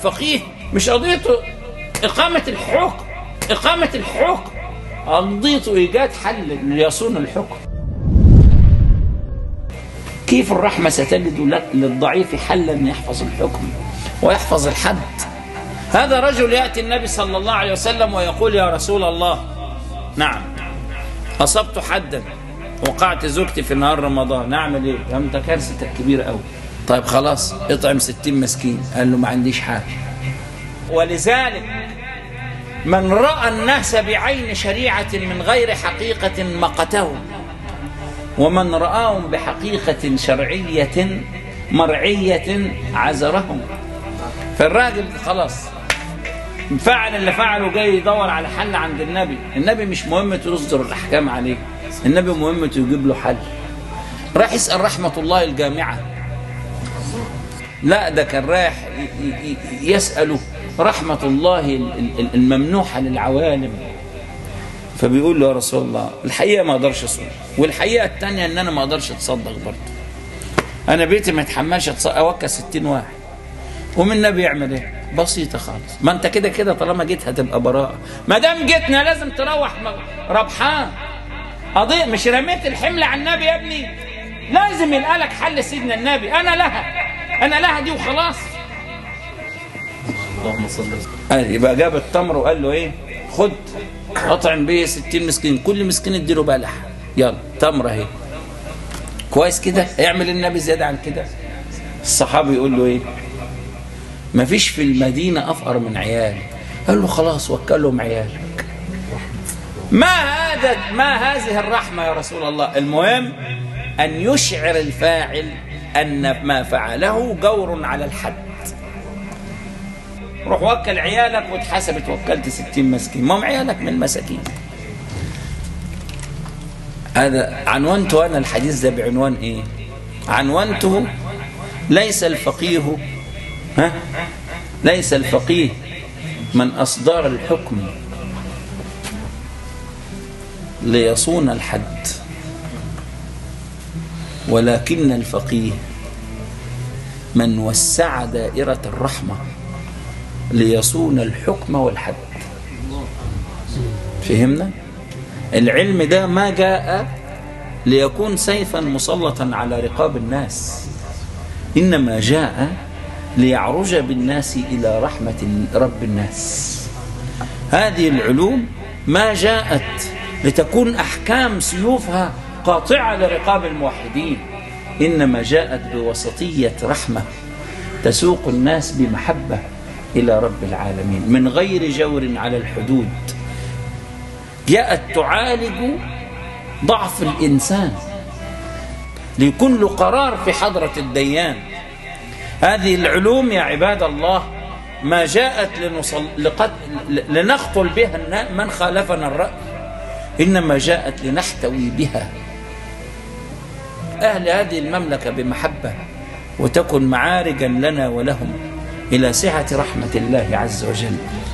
الفقيه مش قضيته إقامة الحكم إقامة الحكم قضيته إيجاد حل ليصون الحكم كيف الرحمة ستجد لك- للضعيف حلا يحفظ الحكم ويحفظ الحد هذا رجل يأتي النبي صلى الله عليه وسلم ويقول يا رسول الله نعم أصبت حدا وقعت زوجتي في نهار رمضان نعمل ايه؟ ده انت كارثتك كبيرة قوي طيب خلاص اطعم ستين مسكين قال له ما عنديش حاجة ولذلك من رأى الناس بعين شريعة من غير حقيقة مقتهم ومن رآهم بحقيقة شرعية مرعية عذرهم فالراجل خلاص فعل اللي فعله جاي يدور على حل عند النبي النبي مش مهمته يصدر الأحكام عليه النبي مهمته يجيب له حل راح يسأل رحمة الله الجامعة لا ده كان رايح ي- ي- يسأله رحمة الله ال- ال- الممنوحة للعوالم فبيقول له يا رسول الله الحقيقة ما اقدرش اصوم والحقيقة التانية ان انا ما اقدرش اتصدق برضه انا بيتي ما يتحملش أتص- اوكل 60 واحد ومن النبي يعمل ايه بسيطة خالص ما انت كده كده طالما جيت هتبقى براءة ما دام جيتنا لازم تروح م- ربحان قضية مش رميت الحمل على النبي يا ابني لازم يلقى لك حل سيدنا النبي انا لها انا لها دي وخلاص اللهم صل وسلم قال يبقى جاب التمر وقال له ايه خد اطعم بيه 60 مسكين كل مسكين اديله بلح يلا تمر اهي كويس كده يعمل النبي زياده عن كده الصحابي يقول له ايه ما فيش في المدينه افقر من عيال قال له خلاص وكلهم عيالك ما هذا ما هذه الرحمه يا رسول الله المهم ان يشعر الفاعل ان ما فعله جور على الحد روح وكل عيالك واتحسبت وكلت ستين مسكين ما هم عيالك من المساكين هذا عنوانته أنا الحديث ده بعنوان إيه عنوانته ليس الفقيه ها ليس الفقيه من أصدر الحكم ليصون الحد ولكن الفقيه من وسع دائرة الرحمة ليصون الحكم والحد فهمنا العلم ده ما جاء ليكون سيفا مسلطا على رقاب الناس إنما جاء ليعرج بالناس إلى رحمة رب الناس هذه العلوم ما جاءت لتكون أحكام سيوفها قاطعة لرقاب الموحدين إنما جاءت بوسطية رحمة تسوق الناس بمحبة إلى رب العالمين من غير جور على الحدود جاءت تعالج ضعف الإنسان ليكون له قرار في حضرة الديان هذه العلوم يا عباد الله ما جاءت لنصل لقد لنقتل بها النا- من خالفنا الرأي إنما جاءت لنحتوي بها أهل هذه المملكة بمحبة وتكن معارجا لنا ولهم إلى سعة رحمة الله عز وجل